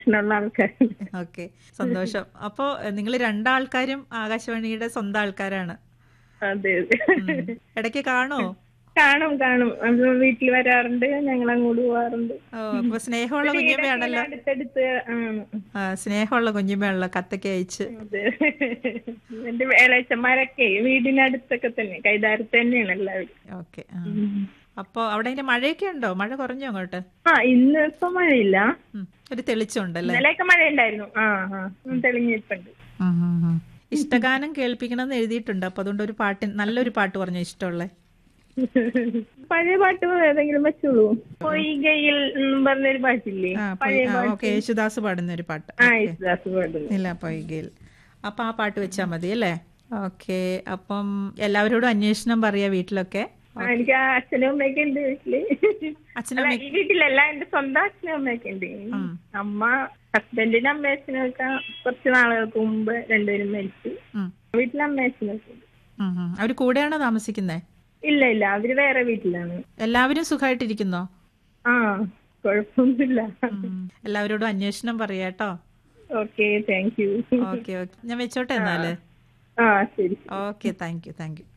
പ്രശ്നമുള്ള ആൾക്കാരുണ്ട് ഓക്കെ സന്തോഷം അപ്പോ നിങ്ങൾ രണ്ടാൾക്കാരും ആകാശവാണിയുടെ സ്വന്തം ആൾക്കാരാണ് അതെ അതെ ഉം. ഇടയ്ക്ക് കാണോ കാണും കാണും അപ്പൊ വീട്ടിൽ വരാറുണ്ട് ഞങ്ങൾ അങ്ങോട്ട് പോവാറുണ്ട് ഓ അപ്പൊ സ്നേഹമുള്ള കുഞ്ഞമ്മയാണല്ലോ അടുത്തടുത്ത് ആണ്. ആ, സ്നേഹമുള്ള കുഞ്ഞമ്മയാണല്ലോ കത്തൊക്കെ അയച്ച് അതെ എന്റെ ഇളയച്ചന്മാരൊക്കെ വീടിനടുത്തൊക്കെ തന്നെ കൈതാരത്ത് തന്നെയാണ് എല്ലാവരും ഓക്കെ അപ്പൊ അവിടെ അതിന്റെ മഴയൊക്കെ ഉണ്ടോ മഴ കുറഞ്ഞോ അങ്ങോട്ട് ആ ഇന്ന് ഇപ്പൊ മഴയില്ല ഉം. ഒരു തെളിച്ചുണ്ടല്ലേ ഇന്നലെയൊക്കെ മഴ ഉണ്ടായിരുന്നു ആ ആ ഉം, തെളിഞ്ഞിട്ടുണ്ട് ഉം, ഉം, ഉം. ഇഷ്ടഗാനം കേൾപ്പിക്കണം എന്ന് എഴുതിയിട്ടുണ്ട് അപ്പൊ അതുകൊണ്ട് ഒരു പാട്ട് നല്ലൊരു പാട്ട് പറഞ്ഞു ഇഷ്ടമുള്ള പഴയ പാട്ട് ഏതെങ്കിലും വെച്ചോളൂ പൊയ്കയിൽ എന്നും പറഞ്ഞൊരു പാട്ടില്ലേ ആ പഴയ പാട്ട് ഓക്കെ യേശുദാസ് പാടുന്ന ഒരു പാട്ട് ആ യേശുദാസ് പാടുന്നു ഇല്ല പൊയ്കയിൽ അപ്പൊ ആ പാട്ട് വെച്ചാ മതി അല്ലേ ഓക്കെ അപ്പം എല്ലാവരോടും അന്വേഷണം പറയാ വീട്ടിലൊക്കെ ആ, എനിക്ക് ആ അച്ഛനും അമ്മയൊക്കെ ഉണ്ട് വീട്ടില് അച്ഛനും അല്ല, ഈ വീട്ടിലല്ല എന്റെ സ്വന്തം അച്ഛനും അമ്മയൊക്കെ ഉണ്ട് അമ്മ ഹസ്ബൻഡിന്റെ അമ്മ അച്ഛനൊക്കെ കുറച്ച് നാളുകൾക്ക് മുമ്പ് രണ്ടുപേരും മരിച്ചു ഉം. വീട്ടിലെ അമ്മ അച്ഛനൊക്കെ ഉണ്ട് ഉം, ഉം. അവര് കൂടെയാണോ താമസിക്കുന്നേ ഇല്ല ഇല്ല അവര് വേറെ വീട്ടിലാണ് എല്ലാവരും സുഖമായിട്ടിരിക്കുന്നോ ആ കുഴപ്പമൊന്നുമില്ല ഉം. എല്ലാവരോടും അന്വേഷണം പറയാട്ടോ okay thank you okay okay ഞാൻ വെച്ചോട്ടെ എന്നാല് ആ ശരി okay thank you thank U